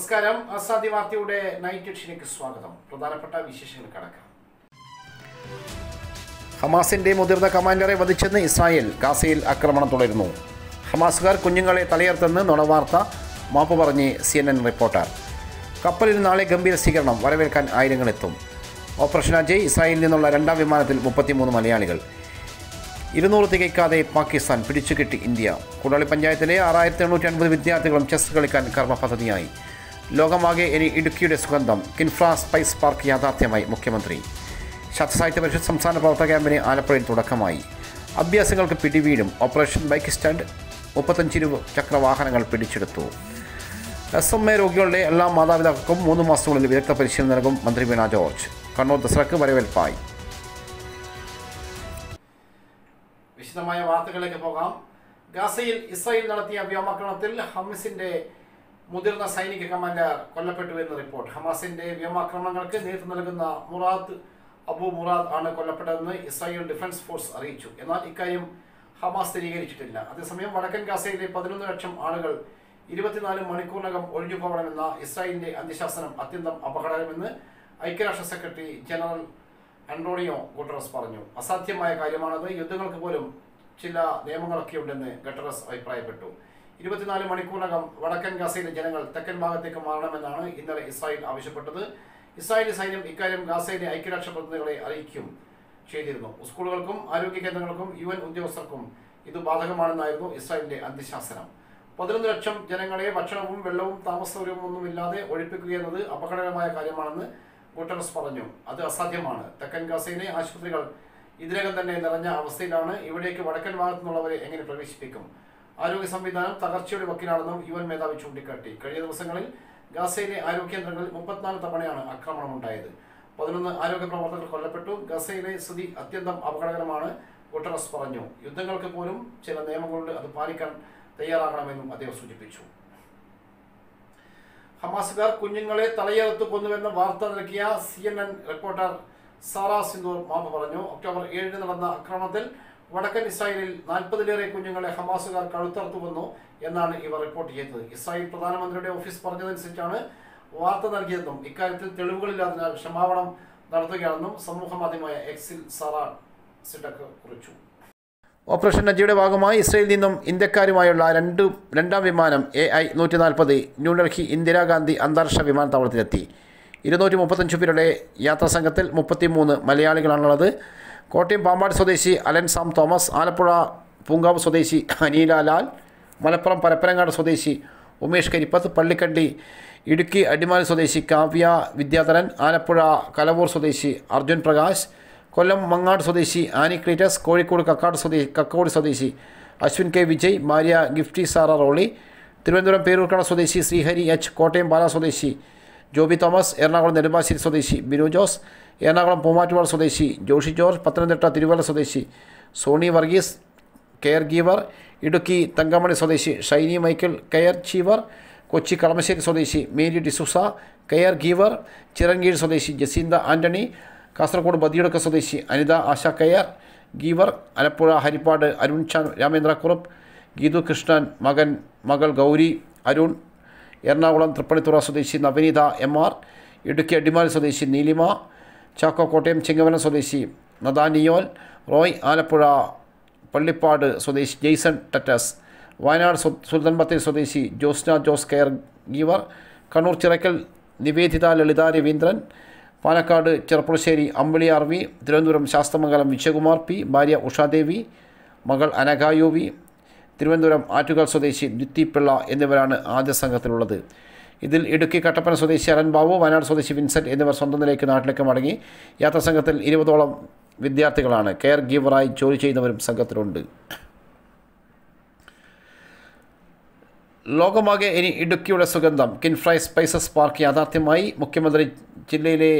നമസ്കാരം അസാദി വാർത്തയുടെ നൈറ്റ് എഡിഷനിലേക്ക് സ്വാഗതം പ്രധാനപ്പെട്ട വിശേഷങ്ങൾ കടക്കാം ഹമാസിന്റെ മുതിർന്ന കമാൻഡറെ വധിച്ചെന്ന് ഇസ്രായേൽ ഗാസയിൽ ആക്രമണം തുടരുന്നു ഹമാസുകാർ കുഞ്ഞുങ്ങളെ തലയർത്തെന്ന് നുണവാർത്ത മാപ്പ് പറഞ്ഞ് സി എൻ എൻ റിപ്പോർട്ടർ കപ്പലിൽ നാളെ ഗംഭീര സ്വീകരണം വരവേൽക്കാൻ ആയിരങ്ങളെത്തും ഓപ്പറേഷൻ അജയ് ഇസ്രായേലിൽ നിന്നുള്ള രണ്ടാം വിമാനത്തിൽ മുപ്പത്തിമൂന്ന് മലയാളികൾ ഇരുന്നൂറ് തികയ്ക്കാതെ പാകിസ്ഥാൻ പിടിച്ചുകെട്ടി ഇന്ത്യ കൂടാളി പഞ്ചായത്തിലെ ആറായിരത്തി എണ്ണൂറ്റി അൻപത് വിദ്യാർത്ഥികളും ചെസ് കളിക്കാൻ കർമ്മ പദ്ധതിയായി ലോകമാകെ ഇനി ഇടുക്കിയുടെ സുഗന്ധം കിൻഫ്ര സ്പൈസ് പാർക്ക് യാഥാർത്ഥ്യമായി മുഖ്യമന്ത്രി ശാസ്ത്രസാഹിത്യ പരിഷത്ത് സംസ്ഥാന പ്രവർത്തക ക്യാമ്പിന് ആലപ്പുഴയിൽ തുടക്കമായി അഭ്യാസങ്ങൾക്ക് പിടിവീടും ഓപ്പറേഷൻ ബൈക്ക് സ്റ്റാൻഡ് മുപ്പത്തഞ്ചിരു ചക്ര വാഹനങ്ങൾ പിടിച്ചെടുത്തു എസ് എം എ രോഗികളുടെ എല്ലാ മാതാപിതാക്കൾക്കും മൂന്ന് മാസത്തിനുള്ളിൽ വിദഗ്ധ പരിശീലനം നൽകും മന്ത്രി വീണ ജോർജ് കണ്ണൂർ ദസറക്ക് വരവേൽപ്പായി വിശദമായ വാർത്തകളിലേക്ക് പോകാം ഗാസയിൽ ഇസ്രായേൽ നടത്തിയ വ്യോമാക്രമണത്തിൽ ഹമസിന്റെ മുതിർന്ന സൈനിക കമാൻഡർ കൊല്ലപ്പെട്ടു എന്ന് റിപ്പോർട്ട് ഹമാസിന്റെ വ്യോമാക്രമണങ്ങൾക്ക് നേതൃത്വം നൽകുന്ന മുറാദ് അബു മുറാദ് ആണ് കൊല്ലപ്പെട്ടതെന്ന് ഇസ്രായേൽ ഡിഫൻസ് ഫോഴ്സ് അറിയിച്ചു എന്നാൽ ഇക്കാര്യം ഹമാസ് സ്ഥിരീകരിച്ചിട്ടില്ല അതേസമയം വടക്കൻ ഗാസയിലെ പതിനൊന്ന് ലക്ഷം ആളുകൾ ഇരുപത്തിനാല് മണിക്കൂറിനകം ഒഴിഞ്ഞു പോകണമെന്ന ഇസ്രായേലിന്റെ അന്ത്യശാസനം അത്യന്തം അപകടകരമെന്ന് ഐക്യരാഷ്ട്ര സെക്രട്ടറി ജനറൽ അൻഡോണിയോ ഗുട്ടറസ് പറഞ്ഞു അസാധ്യമായ കാര്യമാണത് യുദ്ധങ്ങൾക്ക് പോലും ചില നിയമങ്ങളൊക്കെ ഉണ്ടെന്ന് ഗട്ടറസ് അഭിപ്രായപ്പെട്ടു ഇരുപത്തിനാല് മണിക്കൂറിനകം വടക്കൻ ഗാസയിലെ ജനങ്ങൾ തെക്കൻ ഭാഗത്തേക്ക് മാറണമെന്നാണ് ഇന്നലെ ഇസ്രായേൽ ആവശ്യപ്പെട്ടത് ഇസ്രായേലി സൈന്യം ഇക്കാര്യം ഗാസയിലെ ഐക്യരാഷ്ട്ര പ്രതിനിധികളെ അറിയിക്കും ചെയ്തിരുന്നു സ്കൂളുകൾക്കും ആരോഗ്യ കേന്ദ്രങ്ങൾക്കും യു എൻ ഉദ്യോഗസ്ഥർക്കും ഇത് ബാധകമാണെന്നായിരുന്നു ഇസ്രായേലിന്റെ അന്ത്യശാസനം പതിനൊന്ന് ലക്ഷം ജനങ്ങളെ ഭക്ഷണവും വെള്ളവും താമസ സൗകര്യവും ഒന്നുമില്ലാതെ ഒഴിപ്പിക്കുക എന്നത് അപകടകരമായ കാര്യമാണെന്ന് ഗുട്ടറസ് പറഞ്ഞു അത് അസാധ്യമാണ് തെക്കൻ ഗാസയിലെ ആശുപത്രികൾ ഇതിനകം തന്നെ നിറഞ്ഞ അവസ്ഥയിലാണ് ഇവിടേക്ക് വടക്കൻ ഭാഗത്തു നിന്നുള്ളവരെ എങ്ങനെ പ്രവേശിപ്പിക്കും ആരോഗ്യ സംവിധാനം തകർച്ചയുടെ വക്കിലാണെന്നും യു എൻ മേധാവി ചൂണ്ടിക്കാട്ടി കഴിഞ്ഞ ദിവസങ്ങളിൽ ഗാസയിലെ ആരോഗ്യ കേന്ദ്രങ്ങളിൽ മുപ്പത്തിനാല് തവണയാണ് ആക്രമണം ഉണ്ടായത് പതിനൊന്ന് ആരോഗ്യ പ്രവർത്തകർ കൊല്ലപ്പെട്ടു ഗസയിലെ സ്ഥിതി അത്യന്തം അപകടകരമാണ് ഗുട്ടറസ് പറഞ്ഞു യുദ്ധങ്ങൾക്ക് പോലും ചില നിയമങ്ങളുണ്ട് അത് പാലിക്കാൻ തയ്യാറാകണമെന്നും അദ്ദേഹം സൂചിപ്പിച്ചു ഹമാസുകാർ കുഞ്ഞുങ്ങളെ തലയെറുത്ത് കൊന്നുവെന്ന വാർത്ത നൽകിയ C N N reporter Sara Sidner മാപ്പ് പറഞ്ഞു ഒക്ടോബർ ഏഴിന് നടന്ന ആക്രമണത്തിൽ വടക്കൻ ഇസ്രായേലിൽ നാൽപ്പതിലേറെ കുഞ്ഞുങ്ങളെ ഹമാസുകാർ കഴുത്തറുത്തു വന്നു എന്നാണ് ഇവർ റിപ്പോർട്ട് ചെയ്തത് ഇസ്രായേൽ പ്രധാനമന്ത്രിയുടെ ഓഫീസ് പറഞ്ഞതനുസരിച്ചാണ് വാർത്ത നൽകിയതെന്നും ഇക്കാര്യത്തിൽ തെളിവുകളില്ലാത്തതിനാൽ ക്ഷമാപണം നടത്തുകയാണെന്നും സമൂഹ മാധ്യമമായ എക്സിൽ സാറ സിഡക്ക് കുറിച്ചു ഓപ്പറേഷൻ നജിയുടെ ഭാഗമായി ഇസ്രയേലിൽ നിന്നും ഇന്ത്യക്കാരുമായുള്ള രണ്ട് രണ്ടാം വിമാനം എ ഐ നൂറ്റി നാൽപ്പത് ന്യൂഡൽഹി ഇന്ദിരാഗാന്ധി അന്താരാഷ്ട്ര വിമാനത്താവളത്തിലെത്തി ഇരുന്നൂറ്റി മുപ്പത്തഞ്ച് പേരുടെ യാത്രാ സംഘത്തിൽ മുപ്പത്തിമൂന്ന് മലയാളികളാണുള്ളത് കോട്ടയം പാമ്പാട് സ്വദേശി അലൻ സാം തോമസ് ആലപ്പുഴ പൂങ്കാവ് സ്വദേശി അനീല ലാൽ മലപ്പുറം പരപ്പനങ്ങാട് സ്വദേശി ഉമേഷ് കരിപ്പത്ത് പള്ളിക്കണ്ടി ഇടുക്കി അടിമാലി സ്വദേശി കാവ്യ വിദ്യാധരൻ ആലപ്പുഴ കലവൂർ സ്വദേശി അർജുൻ പ്രകാശ് കൊല്ലം മങ്ങാട് സ്വദേശി ആനി ക്ലീറ്റസ് കോഴിക്കോട് കക്കാട് സ്വദേശി കക്കോട് സ്വദേശി അശ്വിൻ കെ വിജയ് ഭാര്യ ഗിഫ്റ്റി സാറ റോളി തിരുവനന്തപുരം പേരൂർക്കട സ്വദേശി ശ്രീഹരി എച്ച് കോട്ടയം പാല സ്വദേശി ജോബി തോമസ് എറണാകുളം നെടുമ്പാശ്ശേരി സ്വദേശി ബിനു ജോസ് എറണാകുളം പൂമാറ്റുപാട് സ്വദേശി ജോഷി ജോർജ് പത്തനംതിട്ട തിരുവല്ല സ്വദേശി സോണി വർഗീസ് കെയർ ഗീവർ ഇടുക്കി തങ്കമണി സ്വദേശി ഷൈനി മൈക്കിൾ കെയർ ചീവർ കൊച്ചി കളമശ്ശേരി സ്വദേശി മേരി ഡിസുസ കെയർ ഗീവർ ചിറൻകീഴ് സ്വദേശി ജസീന്ത ആൻ്റണി കാസർഗോഡ് ബദിയടക്ക സ്വദേശി അനിത ആശ കെയർ ഗീവർ ആലപ്പുഴ ഹരിപ്പാട് അരുൺ ചാൻ രാമേന്ദ്രക്കുറുപ്പ് ഗീതു കൃഷ്ണൻ മകൻ മകൾ ഗൗരി അരുൺ എറണാകുളം തൃപ്പണിത്തുറ സ്വദേശി നവനീത എം ആർ ഇടുക്കി അടിമാലി സ്വദേശി നീലിമ ചാക്കോ കോട്ടയം ചെങ്ങവനം സ്വദേശി നദാനിയോൽ റോയ് ആലപ്പുഴ പള്ളിപ്പാട് സ്വദേശി ജെയ്സൺ ടറ്റസ് വയനാട് സ്വ- സുൽത്താൻ ബത്തേരി സ്വദേശി Josna Jose caregiver Kannur Chirakkal Niveditha Lalitha Raveendran Palakkad Cherpulassery Ambili R V Thiruvananthapuram Sasthamangalam Vijayakumar P ഭാര്യ ഉഷാദേവി മകൾ അനഘായു വി തിരുവനന്തപുരം ആറ്റുകാൽ സ്വദേശി ദ്വിത്തി പിള്ള എന്നിവരാണ് ആദ്യ സംഘത്തിലുള്ളത് ഇതിൽ ഇടുക്കി കട്ടപ്പന സ്വദേശി അരൻ ബാബു വയനാട് സ്വദേശി വിൻസെൻറ്റ് എന്നിവർ സ്വന്തം നിലയ്ക്ക് നാട്ടിലേക്ക് മടങ്ങി യാത്രാ സംഘത്തിൽ ഇരുപതോളം വിദ്യാർത്ഥികളാണ് കെയർ ഗീവറായി ജോലി ചെയ്യുന്നവരും സംഘത്തിലുണ്ട് ലോകമാകെ ഇനി ഇടുക്കിയുടെ സുഗന്ധം കിൻഫ്രൈ സ്പൈസസ് പാർക്ക് യാഥാർത്ഥ്യമായി മുഖ്യമന്ത്രി ജില്ലയിലെ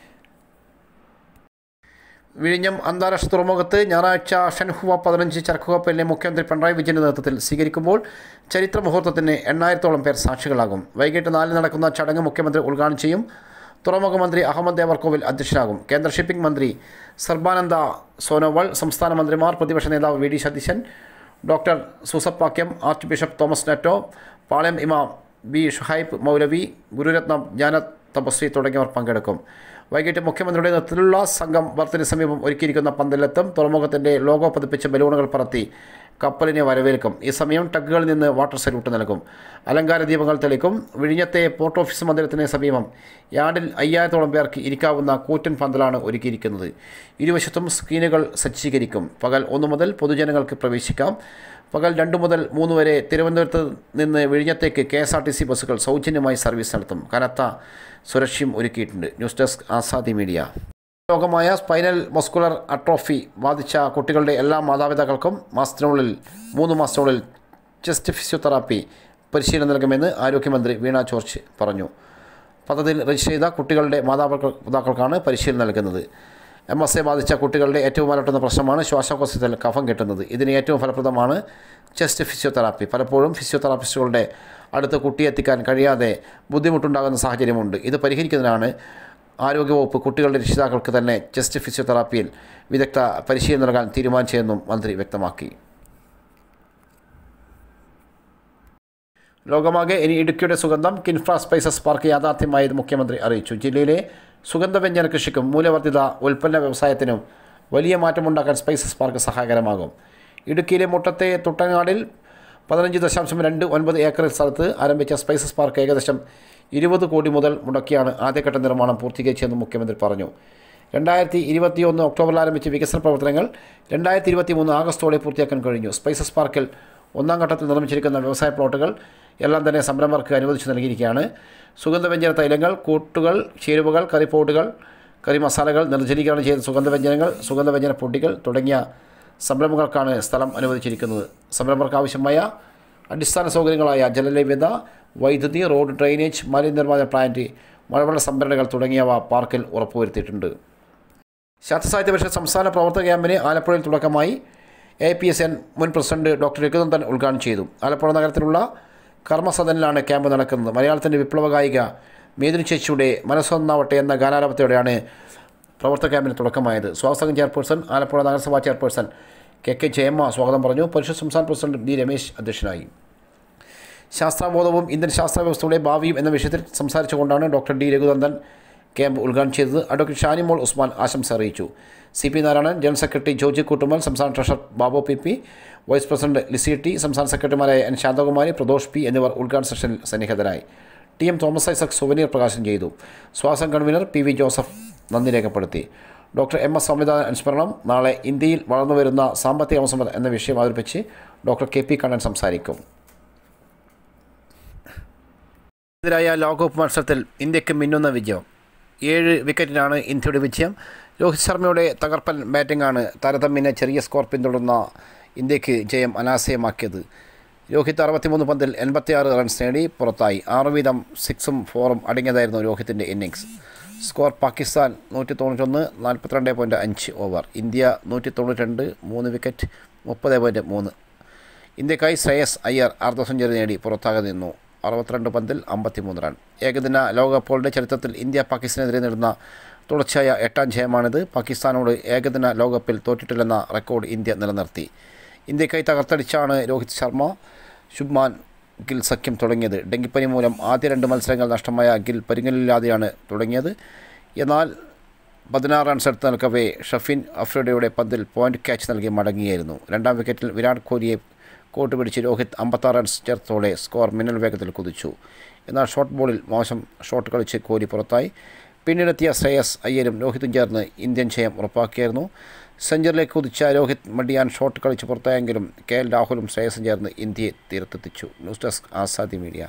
വിഴിഞ്ഞം അന്താരാഷ്ട്ര തുറമുഖത്ത് ഞായറാഴ്ച ഷൻഹുവ പതിനഞ്ച് ചരക്ക് കപ്പലിനെ മുഖ്യമന്ത്രി പിണറായി വിജയൻ്റെ നേതൃത്വത്തിൽ സ്വീകരിക്കുമ്പോൾ ചരിത്ര മുഹൂർത്തത്തിന് എണ്ണായിരത്തോളം പേർ സാക്ഷികളാകും വൈകിട്ട് നാലിന് നടക്കുന്ന ചടങ്ങ് മുഖ്യമന്ത്രി ഉദ്ഘാടനം ചെയ്യും തുറമുഖ മന്ത്രി അഹമ്മദ് ദേവർകോവിൽ അധ്യക്ഷനാകും കേന്ദ്ര ഷിപ്പിംഗ് മന്ത്രി സർബാനന്ദ സോനോവാൾ സംസ്ഥാന മന്ത്രിമാർ പ്രതിപക്ഷ നേതാവ് V D Satheesan doctor Soosa Pakiam archbishop Thomas Netto Palayam ഇമാം ബി ഷുഹൈബ് മൗലവി ഗുരുരത്നം ജ്ഞാന തപസ്വി തുടങ്ങിയവർ പങ്കെടുക്കും വൈകിട്ട് മുഖ്യമന്ത്രിയുടെ നേതൃത്വത്തിലുള്ള സംഘം ബർത്തിന് സമീപം ഒരുക്കിയിരിക്കുന്ന പന്തലെത്തും തുറമുഖത്തിൻ്റെ ലോഗോ പതിപ്പിച്ച ബലൂണുകൾ പറത്തി കപ്പലിനെ വരവേൽക്കും ഈ സമയം ടഗുകളിൽ നിന്ന് വാട്ടർ സല്യൂട്ട് നൽകും അലങ്കാര ദീപങ്ങൾ തെളിക്കും വിഴിഞ്ഞത്തെ പോർട്ട് ഓഫീസ് മന്ദിരത്തിന് സമീപം യാർഡിൽ അയ്യായിരത്തോളം പേർക്ക് ഇരിക്കാവുന്ന കൂറ്റൻ പന്തലാണ് ഒരുക്കിയിരിക്കുന്നത് ഇരുവശത്തും സ്ക്രീനുകൾ സജ്ജീകരിക്കും പകൽ ഒന്നു മുതൽ പൊതുജനങ്ങൾക്ക് പ്രവേശിക്കാം പകൽ രണ്ട് മുതൽ മൂന്ന് വരെ തിരുവനന്തപുരത്ത് നിന്ന് വിഴിഞ്ഞത്തേക്ക് K S R T C ബസ്സുകൾ സൗജന്യമായി സർവീസ് നടത്തും കനത്ത സുരക്ഷയും ഒരുക്കിയിട്ടുണ്ട് ന്യൂസ് ഡെസ്ക് ആസാദി മീഡിയ രോഗമായ സ്പൈനൽ മസ്കുലർ അട്രോഫി ബാധിച്ച കുട്ടികളുടെ എല്ലാ മാതാപിതാക്കൾക്കും മാസത്തിനുള്ളിൽ മൂന്ന് മാസത്തിനുള്ളിൽ ചെസ്റ്റ് ഫിസിയോതെറാപ്പി പരിശീലനം നൽകുമെന്ന് ആരോഗ്യമന്ത്രി വീണ ജോർജ് പറഞ്ഞു പദ്ധതിയിൽ രജിസ്റ്റർ ചെയ്ത കുട്ടികളുടെ മാതാപിതാക്കൾക്കാണ് പരിശീലനം നൽകുന്നത് എം എസ് എ ബാധിച്ച കുട്ടികളുടെ ഏറ്റവും അലട്ടുന്ന പ്രശ്നമാണ് ശ്വാസകോശത്തിൽ കഫം കെട്ടുന്നത് ഇതിന് ഏറ്റവും ഫലപ്രദമാണ് ചെസ്റ്റ് ഫിസിയോതെറാപ്പി പലപ്പോഴും ഫിസിയോതെറാപ്പിസ്റ്റുകളുടെ അടുത്ത് കുട്ടിയെത്തിക്കാൻ കഴിയാതെ ബുദ്ധിമുട്ടുണ്ടാകുന്ന സാഹചര്യമുണ്ട് ഇത് പരിഹരിക്കുന്നതിനാണ് ആരോഗ്യവകുപ്പ് കുട്ടികളുടെ രക്ഷിതാക്കൾക്ക് തന്നെ ചെസ്റ്റ് ഫിസിയോതെറാപ്പിയിൽ വിദഗ്ധ പരിശീലനം നൽകാൻ തീരുമാനിച്ചതെന്നും മന്ത്രി വ്യക്തമാക്കി ലോകമാകെ ഇനി ഇടുക്കിയുടെ സുഗന്ധം കിൻഫ്ര സ്പൈസസ് പാർക്ക് യാഥാർത്ഥ്യമായത് മുഖ്യമന്ത്രി അറിയിച്ചു ജില്ലയിലെ സുഗന്ധവ്യഞ്ജന കൃഷിക്കും മൂല്യവർദ്ധിത ഉൽപ്പന്ന വ്യവസായത്തിനും വലിയ മാറ്റമുണ്ടാക്കാൻ സ്പൈസസ് പാർക്ക് സഹായകരമാകും ഇടുക്കിയിലെ മുട്ടത്തെ തുട്ടങ്ങാടിൽ പതിനഞ്ച് ദശാംശം രണ്ട് ഒൻപത് ഏക്കർ സ്ഥലത്ത് ആരംഭിച്ച സ്പൈസസ് പാർക്ക് ഏകദേശം ഇരുപത് കോടി മുതൽ മുടക്കിയാണ് ആദ്യഘട്ട നിർമ്മാണം പൂർത്തീകരിച്ചതെന്ന് മുഖ്യമന്ത്രി പറഞ്ഞു രണ്ടായിരത്തി ഇരുപത്തിയൊന്ന് ഒക്ടോബറിൽ ആരംഭിച്ച വികസന പ്രവർത്തനങ്ങൾ രണ്ടായിരത്തി ഇരുപത്തി മൂന്ന് ആഗസ്റ്റോടെ പൂർത്തിയാക്കാൻ കഴിഞ്ഞു സ്പൈസസ് പാർക്കിൽ ഒന്നാം ഘട്ടത്തിൽ നിർമ്മിച്ചിരിക്കുന്ന വ്യവസായ പ്ലോട്ടുകൾ എല്ലാം തന്നെ സംരംഭകർക്ക് അനുവദിച്ചു നൽകിയിരിക്കുകയാണ് സുഗന്ധവ്യഞ്ജന തൈലങ്ങൾ കൂട്ടുകൾ ചേരുവകൾ കറിപ്പൗഡുകൾ കറി മസാലകൾ നിർജ്ജലീകരണം ചെയ്ത സുഗന്ധവ്യഞ്ജനങ്ങൾ സുഗന്ധവ്യഞ്ജന പൊടികൾ തുടങ്ങിയ സംരംഭങ്ങൾക്കാണ് സ്ഥലം അനുവദിച്ചിരിക്കുന്നത് സംരംഭകർക്ക് ആവശ്യമായ അടിസ്ഥാന സൗകര്യങ്ങളായ ജലലഭ്യത വൈദ്യുതി റോഡ് ഡ്രെയിനേജ് മാലിന്യനിർമ്മാണ പ്ലാന്റ് മഴവെള്ള സംഭരണികൾ തുടങ്ങിയവ പാർക്കിൽ ഉറപ്പുവരുത്തിയിട്ടുണ്ട് ശാസ്ത്രസാഹിത്യ പരിഷത്ത് സംസ്ഥാന പ്രവർത്തക ക്യാമ്പിന് ആലപ്പുഴയിൽ തുടക്കമായി എ പി എസ് എൻ മുൻ പ്രസിഡന്റ് ഡോക്ടർ രഘുനന്ദൻ ഉദ്ഘാടനം ചെയ്തു ആലപ്പുഴ നഗരത്തിലുള്ള കർമ്മസദനിലാണ് ക്യാമ്പ് നടക്കുന്നത് മലയാളത്തിൻ്റെ വിപ്ലവ ഗായിക മേദിനി ചേച്ചിയുടെ മനസ്സൊന്നാവട്ടെ എന്ന ഗാനാലാപത്തോടെയാണ് പ്രവർത്തക ക്യാമ്പിന് തുടക്കമായത് സ്വാഗതം ചെയർപേഴ്സൺ ആലപ്പുഴ നഗരസഭാ ചെയർപേഴ്സൺ കെ കെ ജയമ്മ സ്വാഗതം പറഞ്ഞു പരിഷത്ത് സംസ്ഥാന പ്രസിഡന്റ് ഡി രമേശ് അധ്യക്ഷനായി ശാസ്ത്രാബോധവും ഇന്ത്യൻ ശാസ്ത്ര വ്യവസ്ഥയുടെ ഭാവിയും എന്ന വിഷയത്തിൽ സംസാരിച്ചുകൊണ്ടാണ് ഡോക്ടർ ഡി രഘുനന്ദൻ ക്യാമ്പ് ഉദ്ഘാടനം ചെയ്തത് അഡ്വക്കേറ്റ് ഷാനിമോൾ ഉസ്മാൻ ആശംസ അറിയിച്ചു C P Narayanan general secretary Joji Koottumal സംസ്ഥാന treasurer Babu P P vice president Lizy T സംസ്ഥാന സെക്രട്ടറിമാരായ എൻ ശാന്തകുമാരി പ്രദോഷ് പി എന്നിവർ ഉദ്ഘാടന സെഷനിൽ സന്നിഹിതരായി T M Thomas Isaac souvenir പ്രകാശനം ചെയ്തു ശ്വാസം കൺവീനർ പി വി ജോസഫ് നന്ദി രേഖപ്പെടുത്തി ഡോക്ടർ എം എസ് സംവിധാന അനുസ്മരണം നാളെ ഇന്ത്യയിൽ വളർന്നുവരുന്ന സാമ്പത്തിക അവസരം എന്ന വിഷയം അവതരിപ്പിച്ച് ഡോക്ടർ കെ പി കണ്ണൻ സംസാരിക്കും എതിരായ ലോകകപ്പ് മത്സരത്തിൽ ഇന്ത്യക്ക് മിന്നുന്ന വിജയം ഏഴ് വിക്കറ്റിനാണ് ഇന്ത്യയുടെ വിജയം രോഹിത് ശർമ്മയുടെ തകർപ്പൻ ബാറ്റിംഗാണ് താരതമ്യേന ചെറിയ സ്കോർ പിന്തുടർന്ന ഇന്ത്യക്ക് ജയം അനാശയമാക്കിയത് രോഹിത് അറുപത്തിമൂന്ന് പന്തിൽ എൺപത്തിയാറ് റൺസ് നേടി പുറത്തായി ആറ് വീതം സിക്സും ഫോറും അടങ്ങിയതായിരുന്നു രോഹിത്തിൻ്റെ ഇന്നിങ്സ് സ്കോർ പാകിസ്ഥാൻ നൂറ്റി തൊണ്ണൂറ്റൊന്ന് നാൽപ്പത്തിരണ്ട് പോയിൻറ്റ് അഞ്ച് ഓവർ ഇന്ത്യ നൂറ്റി തൊണ്ണൂറ്റിരണ്ട് മൂന്ന് വിക്കറ്റ് മുപ്പത് പോയിൻറ്റ് മൂന്ന് ഇന്ത്യക്കായി ശ്രേയസ് അയ്യർ അർദ്ധ സെഞ്ചുറി നേടി പുറത്താകെ നിന്നു അറുപത്തിരണ്ട് പന്തിൽ അമ്പത്തിമൂന്ന് റൺ ഏകദിന ലോകകപ്പുകളുടെ ചരിത്രത്തിൽ ഇന്ത്യ പാകിസ്ഥാനെതിരെ നേടുന്ന തുടർച്ചയായ എട്ടാം ജയമാണിത് പാകിസ്ഥാനോട് ഏകദിന ലോകകപ്പിൽ തോറ്റിട്ടില്ലെന്ന റെക്കോർഡ് ഇന്ത്യ നിലനിർത്തി ഇന്ത്യക്കായി തകർത്തടിച്ചാണ് രോഹിത് ശർമ്മ ശുഭ്മാൻ ഗിൽ സഖ്യം തുടങ്ങിയത് ഡെങ്കിപ്പനി മൂലം ആദ്യ രണ്ട് മത്സരങ്ങൾ നഷ്ടമായ ഗിൽ പരിങ്ങലില്ലാതെയാണ് തുടങ്ങിയത് എന്നാൽ പതിനാറ് റൺസ് എടുത്ത് നിൽക്കവേ ഷഫിൻ അഫ്രിഡയുടെ പന്തിൽ പോയിന്റ് ക്യാച്ച് നൽകി മടങ്ങിയായിരുന്നു രണ്ടാം വിക്കറ്റിൽ വിരാട് കോഹ്ലിയെ കോട്ട് പിടിച്ച് രോഹിത് അമ്പത്താറ് റൺസ് ചേർത്തോടെ സ്കോർ മിന്നൽ വേഗത്തിൽ കുതിച്ചു എന്നാൽ ഷോർട്ട് ബോളിൽ മോശം ഷോട്ട് കളിച്ച് കോഹ്ലി പുറത്തായി പിന്നീടെത്തിയ ശ്രേയസ് അയ്യരും രോഹിതും ചേർന്ന് ഇന്ത്യൻ ജയം ഉറപ്പാക്കിയായിരുന്നു സെഞ്ചുറിലേക്ക് കുതിച്ച രോഹിത് മഡിയാൻ ഷോട്ട് കളിച്ച് പുറത്തായെങ്കിലും കെ എൽ രാഹുലും ശ്രേയസും ചേർന്ന് ഇന്ത്യയെ തീരത്തെത്തിച്ചു ന്യൂസ് ഡെസ്ക് ആസാദി മീഡിയ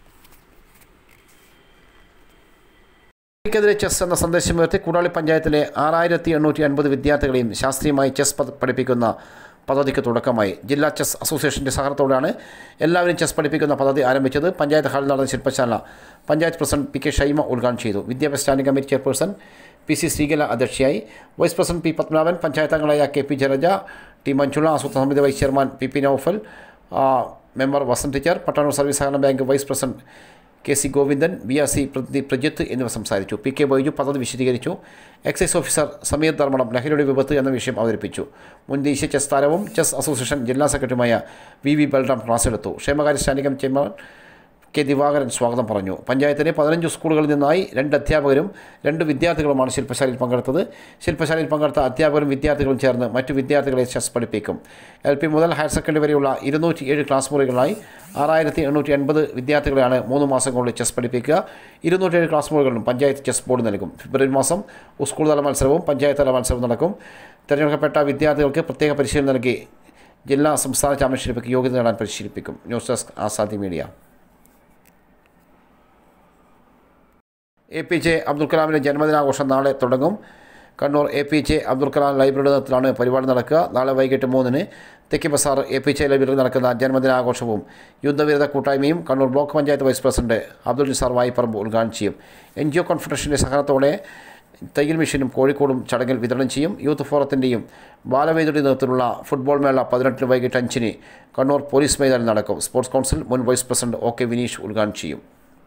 ക്കെതിരെ ചെസ് എന്ന സന്ദേശമുയർത്തി കൂടാളി പഞ്ചായത്തിലെ ആറായിരത്തി എണ്ണൂറ്റി അൻപത് വിദ്യാർത്ഥികളെയും ശാസ്ത്രീയമായി ചെസ് പദ- പഠിപ്പിക്കുന്ന പദ്ധതിക്ക് തുടക്കമായി ജില്ലാ ചെസ് അസോസിയേഷൻ്റെ സഹകരണത്തോടെയാണ് എല്ലാവരും ചെസ് പഠിപ്പിക്കുന്ന പദ്ധതി ആരംഭിച്ചത് പഞ്ചായത്ത് ഹാളിൽ നടന്ന ശില്പശാല panchayat president P K Shaima ഉദ്ഘാടനം ചെയ്തു വിദ്യാഭ്യാസ standing committee chairperson P C Sreekala അധ്യക്ഷയായി vice president P Padmanabhan panchayat അംഗങ്ങളായ K P Jalaja T Manjula ആസൂത്രണ സമിതി vice chairman P P Noufal ആ, member Vasanth teacher Pattanur service സഹകരണ bank vice president K C Govindan B R C പ്രതി പ്രജിത്ത് എന്നിവർ സംസാരിച്ചു പി കെ ബൈജു പദ്ധതി വിശദീകരിച്ചു എക്സൈസ് ഓഫീസർ സമീർ ധർമ്മടം ലഹരിയുടെ വിപത്ത് എന്ന വിഷയം അവതരിപ്പിച്ചു മുൻ ദേശീയ ചെസ് താരവും ചെസ് അസോസിയേഷൻ ജില്ലാ സെക്രട്ടറിയുമായ വി വി ബൽറാം ക്ലാസ് എടുത്തു ക്ഷേമകാര്യ standing committee chairman K Divakaran സ്വാഗതം പറഞ്ഞു പഞ്ചായത്തിലെ പതിനഞ്ച് സ്കൂളുകളിൽ നിന്നായി രണ്ട് അധ്യാപകരും രണ്ട് വിദ്യാർത്ഥികളുമാണ് ശില്പശാലയിൽ പങ്കെടുത്തത് ശില്പശാലയിൽ പങ്കെടുത്ത അധ്യാപകരും വിദ്യാർത്ഥികളും ചേർന്ന് മറ്റു വിദ്യാർത്ഥികളെ ചെസ് പഠിപ്പിക്കും എൽ പി മുതൽ ഹയർ സെക്കൻഡറി വരെയുള്ള ഇരുന്നൂറ്റി ഏഴ് ക്ലാസ് മുറികളായി ആറായിരത്തി എണ്ണൂറ്റി എൺപത് വിദ്യാർത്ഥികളെയാണ് മൂന്ന് മാസം കൊണ്ട് ചെസ് പഠിപ്പിക്കുക ഇരുന്നൂറ്റേഴ് ക്ലാസ് മുറികളിലും പഞ്ചായത്ത് ചെസ് ബോർഡ് നൽകും ഫെബ്രുവരി മാസം സ്കൂൾ തല മത്സരവും പഞ്ചായത്ത് തല മത്സരവും നടക്കും തിരഞ്ഞെടുക്കപ്പെട്ട വിദ്യാർത്ഥികൾക്ക് പ്രത്യേക പരിശീലനം നൽകി ജില്ലാ സംസ്ഥാന ചാമ്പ്യൻഷിപ്പിലേക്ക് യോഗ്യത നേടാൻ പരിശീലിപ്പിക്കും news desk Azadi media A P J Abdul കലാമിൻ്റെ ജന്മദിനാഘോഷം നാളെ തുടങ്ങും Kannur A P J Abdul Kalam ലൈബ്രറിയുടെ നേതൃത്വത്തിലാണ് പരിപാടി നടക്കുക നാളെ വൈകിട്ട് മൂന്നിന് Thekki Bazar A P J ലൈബ്രറിയിൽ നടക്കുന്ന ജന്മദിനാഘോഷവും യുദ്ധവിരുദ്ധ കൂട്ടായ്മയും Kannur block panchayat vice president Abdul Nisar Vayipparamb ഉദ്ഘാടനം ചെയ്യും എൻ ജി ഒ കോൺഫെഡറേഷൻ്റെ സഹകരണത്തോടെ തയ്യൽ മെഷീനും കോഴിക്കോടും ചടങ്ങിൽ വിതരണം ചെയ്യും യൂത്ത് ഫോറത്തിൻ്റെയും ബാലവേദിയുടെ നേതൃത്വത്തിലുള്ള ഫുട്ബോൾ മേള പതിനെട്ടിന് വൈകിട്ട് അഞ്ചിന് കണ്ണൂർ പോലീസ് മൈതാനിൽ നടക്കും സ്പോർട്സ് കൗൺസിൽ മുൻ vice president O K Vineesh ഉദ്ഘാടനം ചെയ്യും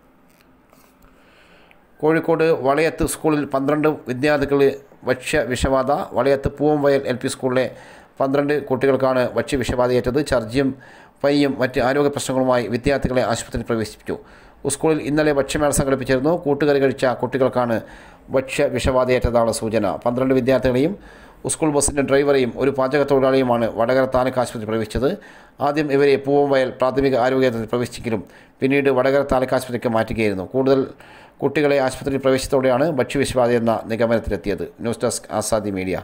കോഴിക്കോട് വളയത്ത് സ്കൂളിൽ പന്ത്രണ്ട് വിദ്യാർത്ഥികൾ ഭക്ഷ്യ വിഷബാധ വളയത്ത് പൂവംവയൽ എൽ പി സ്കൂളിലെ പന്ത്രണ്ട് കുട്ടികൾക്കാണ് ഭക്ഷ്യ വിഷബാധയേറ്റത് ഛർദ്ദിയും പനിയും മറ്റ് ആരോഗ്യ പ്രശ്നങ്ങളുമായി വിദ്യാർത്ഥികളെ ആശുപത്രിയിൽ പ്രവേശിപ്പിച്ചു സ്കൂളിൽ ഇന്നലെ ഭക്ഷ്യമേള സംഘടിപ്പിച്ചിരുന്നു കൂട്ടുകറി കഴിച്ച കുട്ടികൾക്കാണ് ഭക്ഷ്യ വിഷബാധയേറ്റതാണ് സൂചന പന്ത്രണ്ട് വിദ്യാർത്ഥികളെയും സ്കൂൾ ബസ്സിൻ്റെ ഡ്രൈവറെയും ഒരു പാചക തൊഴിലാളിയുമാണ് വടകര താലൂക്ക് ആശുപത്രി പ്രവേശിച്ചത് ആദ്യം ഇവരെ പൂവംവയൽ പ്രാഥമിക ആരോഗ്യ കേന്ദ്രത്തിൽ പ്രവേശിച്ചെങ്കിലും പിന്നീട് വടകര താലൂക്ക് ആശുപത്രിക്ക് മാറ്റുകയായിരുന്നു കൂടുതൽ കുട്ടികളെ ആശുപത്രിയിൽ പ്രവേശിച്ചതോടെയാണ് ഭക്ഷ്യവിഷബാധ എന്ന നിഗമനത്തിലെത്തിയത് news desk Azadi media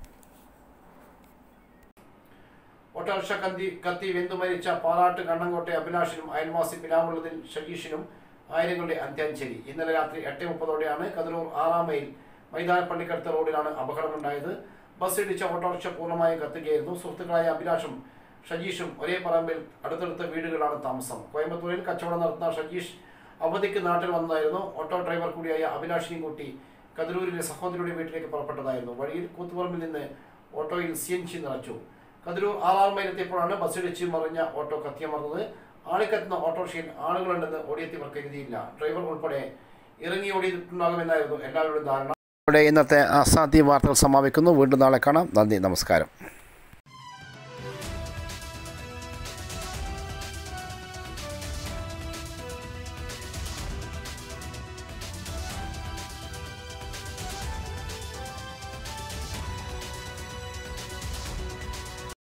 autorickshaw കത്തി കത്തി വെന്തു മരിച്ച പാലാട്ട് കണ്ണങ്കോട്ടെ അഭിലാഷിനും അയൽവാസി പിലാവുള്ളതിൽ ഷജീഷിനും ആയിരങ്ങളുടെ അന്ത്യാഞ്ജലി ഇന്നലെ രാത്രി എട്ട് മുപ്പതോടെയാണ് കതിരൂർ ആറാം മൈൽ മൈതാനപ്പള്ളിക്കടുത്ത റോഡിലാണ് അപകടമുണ്ടായത് ബസ് ഇടിച്ച ഓട്ടോറിക്ഷ പൂർണ്ണമായും കത്തുകയായിരുന്നു സുഹൃത്തുക്കളായ അഭിലാഷും ഷജീഷും ഒരേ പറമ്പിൽ അടുത്തടുത്ത വീടുകളാണ് താമസം കോയമ്പത്തൂരിൽ കച്ചവടം നടത്തുന്ന ഷജീഷ് അവധിക്ക് നാട്ടിൽ വന്നതായിരുന്നു ഓട്ടോ ഡ്രൈവർ കൂടിയായ അഭിലാഷിനെയും കൂട്ടി കതിരൂരിലെ സഹോദരിയുടെ വീട്ടിലേക്ക് പുറപ്പെട്ടതായിരുന്നു വഴിയിൽ കൂത്തുപറമ്പിൽ നിന്ന് ഓട്ടോയിൽ സി എൻ ജി നിറച്ചു കതിരൂർ ആറാം മൈലെത്തിയപ്പോഴാണ് ബസ്സിടിച്ച് മറിഞ്ഞ ഓട്ടോ കത്തിയമർന്നത് ആളിക്കത്തുന്ന ഓട്ടോറിക്ഷയിൽ ആളുകളുണ്ടെന്ന് ഓടിയെത്തിയവർ കരുതിയില്ല ഡ്രൈവർ ഉൾപ്പെടെ ഇറങ്ങി ഓടിയിട്ടുണ്ടാകുമെന്നായിരുന്നു എല്ലാവരുടെയും ധാരണ ഇവിടെ ഇന്നത്തെ അസാധ്യ വാർത്തകൾ സമാപിക്കുന്നു വീണ്ടും നാളെ കാണാം നന്ദി നമസ്കാരം